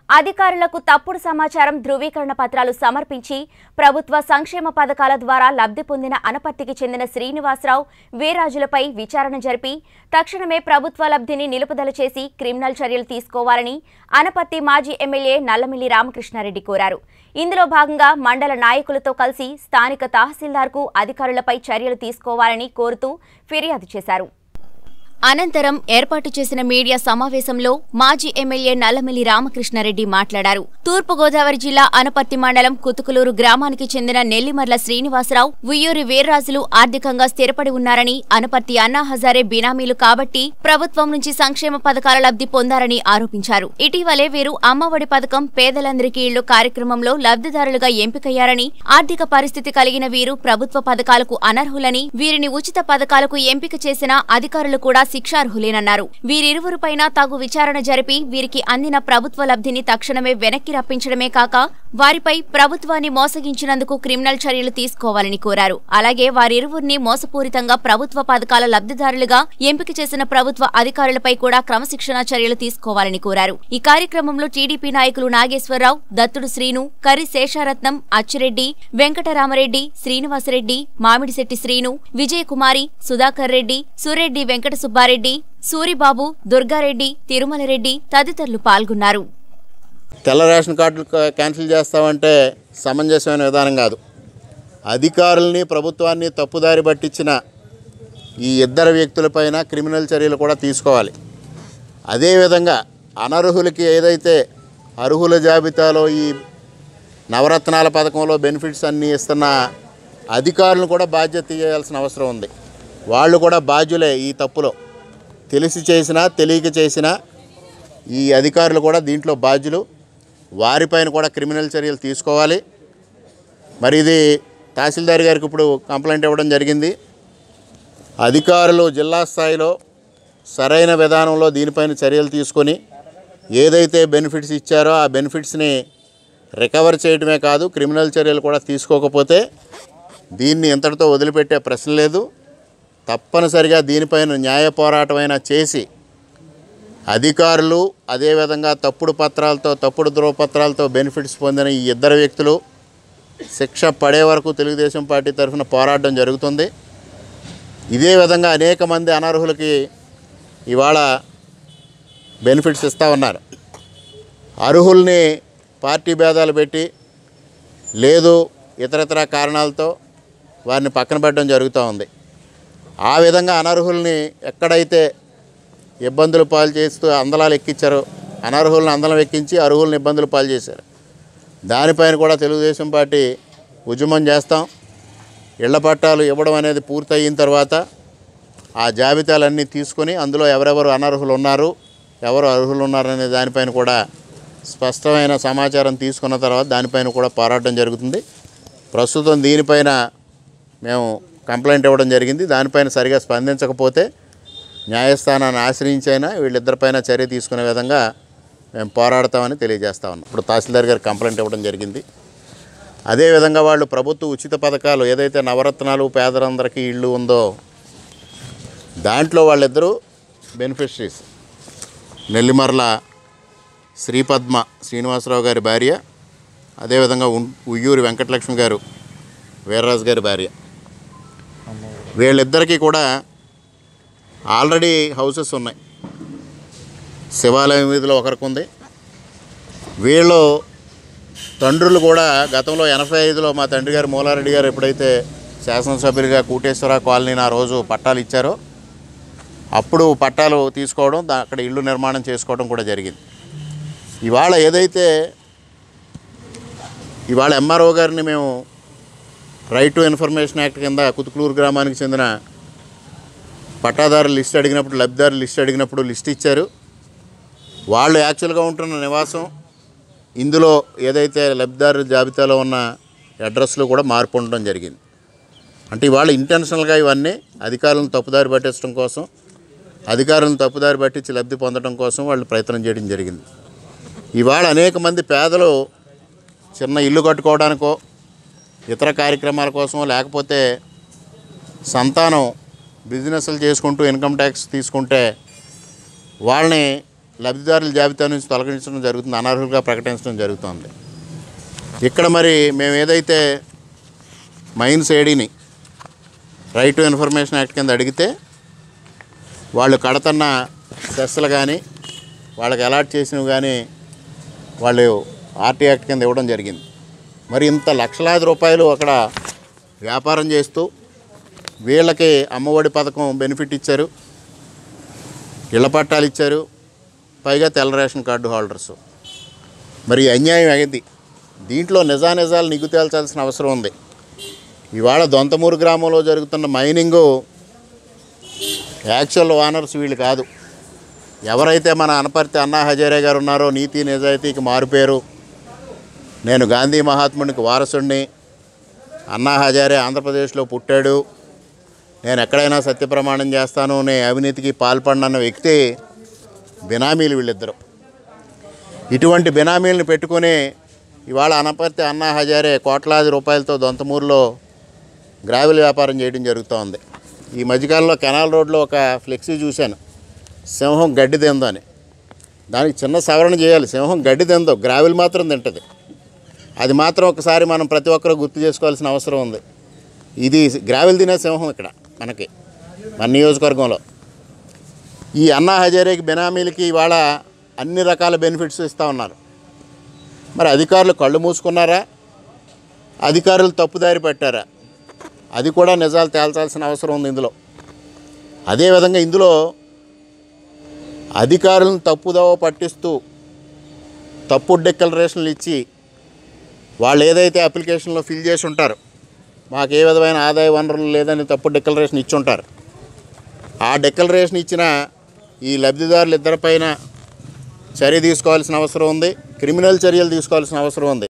అధికారులకు తప్పుడు సమాచారం ధృవీకరణ పత్రాలు సమర్పించి ప్రభుత్వ సంక్షేమ పథకాల ద్వారా లబ్ధి పొందిన అనపర్తికి చెందిన శ్రీనివాసరావు వీర్రాజులపై విచారణ జరిపి తక్షణమే ప్రభుత్వ లబ్ధిని నిలుపుదల చేసి క్రిమినల్ చర్యలు తీసుకోవాలని అనపర్తి మాజీ ఎమ్మెల్యే నల్లమిల్లి రామకృష్ణారెడ్డి కోరారు ఇందులో భాగంగా మండల నాయకులతో కలిసి స్థానిక తహసీల్దార్కు అధికారులపై చర్యలు తీసుకోవాలని కోరుతూ ఫిర్యాదు చేశారు అనంతరం ఏర్పాటు చేసిన మీడియా సమావేశంలో మాజీ ఎమ్మెల్యే నల్లమిల్లి రామకృష్ణారెడ్డి మాట్లాడారు తూర్పుగోదావరి జిల్లా అనపర్తి మండలం కుతుకులూరు గ్రామానికి చెందిన నెల్లిమర్ల శ్రీనివాసరావు ఉయ్యూరి వీర్రాజులు ఆర్థికంగా స్థిరపడి ఉన్నారని అనపర్తి అన్నా హజారే బినామీలు కాబట్టి ప్రభుత్వం నుంచి సంక్షేమ పథకాల లబ్ధి పొందారని ఆరోపించారు ఇటీవలే వీరు అమ్మఒడి పథకం పేదలందరికీ ఇళ్లు కార్యక్రమంలో లబ్ధిదారులుగా ఎంపికయ్యారని ఆర్థిక పరిస్థితి కలిగిన వీరు ప్రభుత్వ పథకాలకు అనర్హులని వీరిని ఉచిత పథకాలకు ఎంపిక చేసిన అధికారులు కూడా శిక్షార్హులేనన్నారు వీరిరువురిపైన తగు విచారణ జరిపి వీరికి అందిన ప్రభుత్వ లబ్ధిని తక్షణమే వెనక్కి రప్పించడమే కాక వారిపై ప్రభుత్వాన్ని మోసగించినందుకు క్రిమినల్ చర్యలు తీసుకోవాలని కోరారు అలాగే వారిరువురిని మోసపూరితంగా ప్రభుత్వ పథకాల లబ్ధిదారులుగా ఎంపిక చేసిన ప్రభుత్వ అధికారులపై కూడా క్రమశిక్షణా చర్యలు తీసుకోవాలని కోరారు ఈ కార్యక్రమంలో టీడీపీ నాయకులు నాగేశ్వరరావు దత్తుడు శ్రీను కరి శేషారత్నం అచ్చిరెడ్డి వెంకటరామరెడ్డి శ్రీనివాసరెడ్డి మామిడిశెట్టి శ్రీను విజయకుమారి సుధాకర్ రెడ్డి సురెడ్డి వెంకట సుబ్బారెడ్డి సూరిబాబు దుర్గారెడ్డి తిరుమలరెడ్డి తదితరులు పాల్గొన్నారు తెల్ల రేషన్ కార్డులు కా- క్యాన్సిల్ చేస్తామంటే సమంజసమైన విధానం కాదు అధికారుల్ని ప్రభుత్వాన్ని తప్పుదారి పట్టించిన ఈ ఇద్దరు వ్యక్తులపైన క్రిమినల్ చర్యలు కూడా తీసుకోవాలి అదేవిధంగా అనర్హులకి ఏదైతే అర్హుల జాబితాలో ఈ నవరత్నాల పథకంలో బెనిఫిట్స్ అన్నీ ఇస్తున్న అధికారులను కూడా బాధ్యత తీయాల్సిన అవసరం ఉంది వాళ్ళు కూడా బాధ్యులే ఈ తప్పులో తెలిసి చేసినా తెలియక చేసినా ఈ అధికారులు కూడా దీంట్లో బాధ్యులు వారిపైన కూడా క్రిమినల్ చర్యలు తీసుకోవాలి మరి ఇది తహసీల్దార్ గారికి ఇప్పుడు కంప్లైంట్ ఇవ్వడం జరిగింది అధికారులు జిల్లా స్థాయిలో సరైన విధానంలో దీనిపైన చర్యలు తీసుకొని ఏదైతే బెనిఫిట్స్ ఇచ్చారో ఆ బెనిఫిట్స్ని రికవర్ చేయడమే కాదు క్రిమినల్ చర్యలు కూడా తీసుకోకపోతే దీన్ని ఇంతటితో వదిలిపెట్టే ప్రశ్న లేదు తప్పనిసరిగా దీనిపైన న్యాయ పోరాటమైనా చేసి అధికారులు అదేవిధంగా తప్పుడు పత్రాలతో తప్పుడు ధృవపత్రాలతో బెనిఫిట్స్ పొందిన ఈ ఇద్దరు వ్యక్తులు శిక్ష పడే వరకు తెలుగుదేశం పార్టీ తరఫున పోరాటం జరుగుతుంది ఇదే విధంగా అనేక మంది అనర్హులకి ఇవాళ బెనిఫిట్స్ ఇస్తూ ఉన్నారు అర్హుల్ని పార్టీ భేదాలు పెట్టి లేదు ఇతరతర కారణాలతో వారిని పక్కన పెట్టడం జరుగుతూ ఉంది ఆ విధంగా అనర్హుల్ని ఎక్కడైతే ఇబ్బందులు పాలు చేస్తూ అందలాలు ఎక్కించారో అనర్హులను అందలం ఎక్కించి అర్హులను ఇబ్బందులు పాలు చేశారు దానిపైన కూడా తెలుగుదేశం పార్టీ ఉద్యమం చేస్తాం ఇళ్ల పట్టాలు ఇవ్వడం అనేది పూర్తయిన తర్వాత ఆ జాబితాలన్నీ తీసుకొని అందులో ఎవరెవరు అనర్హులు ఉన్నారు ఎవరు అర్హులు ఉన్నారనే దానిపైన కూడా స్పష్టమైన సమాచారం తీసుకున్న తర్వాత దానిపైన కూడా పోరాటం జరుగుతుంది ప్రస్తుతం దీనిపైన మేము కంప్లైంట్ ఇవ్వడం జరిగింది దానిపైన సరిగా స్పందించకపోతే న్యాయస్థానాన్ని ఆశ్రయించైనా వీళ్ళిద్దరిపైన చర్య తీసుకునే విధంగా మేము పోరాడతామని తెలియజేస్తా ఉన్నాం ఇప్పుడు తహసీల్దార్ గారు కంప్లైంట్ ఇవ్వడం జరిగింది అదేవిధంగా వాళ్ళు ప్రభుత్వ ఉచిత పథకాలు ఏదైతే నవరత్నాలు పేదలందరికీ ఇళ్ళు ఉందో దాంట్లో వాళ్ళిద్దరూ బెనిఫిషరీస్ నెల్లిమర్ల శ్రీపద్మ శ్రీనివాసరావు గారి భార్య అదేవిధంగా ఉన్- ఉయ్యూరి వెంకటలక్ష్మి గారు వీర్రాజు గారి భార్య వీళ్ళిద్దరికీ కూడా ఆల్రెడీ హౌసెస్ ఉన్నాయి శివాలయం వీధిలో ఒకరికి ఉంది వీళ్ళు తండ్రులు కూడా గతంలో ఎనభై ఐదులో మా తండ్రి గారు మూలారెడ్డి గారు ఎప్పుడైతే శాసనసభ్యులుగా కూటేశ్వర కాలనీని ఆ రోజు పట్టాలు ఇచ్చారో అప్పుడు పట్టాలు తీసుకోవడం దా- అక్కడ ఇల్లు నిర్మాణం చేసుకోవడం కూడా జరిగింది ఇవాళ ఏదైతే ఇవాళ ఎంఆర్ఓ గారిని మేము రైట్ టు ఇన్ఫర్మేషన్ యాక్ట్ కింద కుతుకులూరు గ్రామానికి చెందిన పట్టాదారు లిస్ట్ అడిగినప్పుడు లబ్ధిదారు లిస్ట్ అడిగినప్పుడు లిస్ట్ ఇచ్చారు వాళ్ళు యాక్చువల్గా ఉంటున్న నివాసం ఇందులో ఏదైతే లబ్ధిదారు జాబితాలో ఉన్న అడ్రస్లో కూడా మార్పు ఉండడం జరిగింది అంటే ఇవాళ ఇంటెన్షనల్గా ఇవన్నీ అధికారులను తప్పుదారి పట్టించడం కోసం అధికారులను తప్పుదారి పట్టించి లబ్ధి పొందడం కోసం వాళ్ళు ప్రయత్నం చేయడం జరిగింది ఇవాళ అనేక మంది పేదలు చిన్న ఇల్లు కట్టుకోవడానికో ఇతర కార్యక్రమాల కోసం లేకపోతే సంతానం బిజినెస్లు చేసుకుంటూ ఇన్కమ్ ట్యాక్స్ తీసుకుంటే వాళ్ళని లబ్ధిదారుల జాబితా నుంచి తొలగించడం జరుగుతుంది అనర్హులుగా ప్రకటించడం జరుగుతుంది ఇక్కడ మరి మేము ఏదైతే మైన్స్ ఏడీని రైట్ టు ఇన్ఫర్మేషన్ యాక్ట్ కింద అడిగితే వాళ్ళు కడుతున్న సెస్లు కానీ వాళ్ళకి అలాట్ చేసినవి కానీ వాళ్ళు ఆర్టీ యాక్ట్ కింద ఇవ్వడం జరిగింది మరి ఇంత లక్షలాది రూపాయలు అక్కడ వ్యాపారం చేస్తూ వీళ్ళకి అమ్మఒడి పథకం బెనిఫిట్ ఇచ్చారు ఇళ్ల పట్టాలు ఇచ్చారు పైగా తెల్ల రేషన్ కార్డు హోల్డర్స్ మరి ఈ అన్యాయం అయింది దీంట్లో నిజానిజాలు నిగ్గు తేల్చాల్సిన అవసరం ఉంది ఇవాళ దొంతమూరు గ్రామంలో జరుగుతున్న మైనింగు యాక్చువల్ ఓనర్స్ వీళ్ళు కాదు ఎవరైతే మన అనపర్తి అన్నా హజారే గారు ఉన్నారో నీతి నిజాయితీకి మారుపేరు నేను గాంధీ మహాత్మునికి వారసుడిని అన్నా హజారే ఆంధ్రప్రదేశ్లో పుట్టాడు నేను ఎక్కడైనా సత్యప్రమాణం చేస్తాను నే అవినీతికి పాల్పడినన్న వ్యక్తి బినామీలు వీళ్ళిద్దరు ఇటువంటి బినామీలను పెట్టుకొని ఇవాళ అనపర్తి అన్నా హజారే కోట్లాది రూపాయలతో దొంతమూరులో గ్రావెల్ వ్యాపారం చేయడం జరుగుతోంది ఈ మధ్యకాలంలో కెనాల్ రోడ్లో ఒక ఫ్లెక్సీ చూశాను సింహం గడ్డి తిందో అని దానికి చిన్న సవరణ చేయాలి సింహం గడ్డి తిందో గ్రావెల్ మాత్రం తింటుంది అది మాత్రం ఒకసారి మనం ప్రతి ఒక్కరూ గుర్తు చేసుకోవాల్సిన అవసరం ఉంది ఇది గ్రావెల్ తినే సింహం ఇక్కడ మనకి మన నియోజకవర్గంలో ఈ అన్నా హజారేకి బెనామీలకి ఇవాళ అన్ని రకాల బెనిఫిట్స్ ఇస్తూ ఉన్నారు మరి అధికారులు కళ్ళు మూసుకున్నారా అధికారులు తప్పుదారి పెట్టారా అది కూడా నిజాలు తేల్చాల్సిన అవసరం ఉంది ఇందులో అదేవిధంగా ఇందులో అధికారులను తప్పుదోవ పట్టిస్తూ తప్పుడు డిక్లరేషన్లు ఇచ్చి వాళ్ళు ఏదైతే అప్లికేషన్లో ఫిల్ చేసి ఉంటారో మాకు ఏ విధమైన ఆదాయ వనరులు లేదని తప్పుడు డిక్లరేషన్ ఇచ్చి ఉంటారు ఆ డిక్లరేషన్ ఇచ్చిన ఈ లబ్ధిదారులు ఇద్దరిపైన చర్య తీసుకోవాల్సిన అవసరం ఉంది క్రిమినల్ చర్యలు తీసుకోవాల్సిన అవసరం ఉంది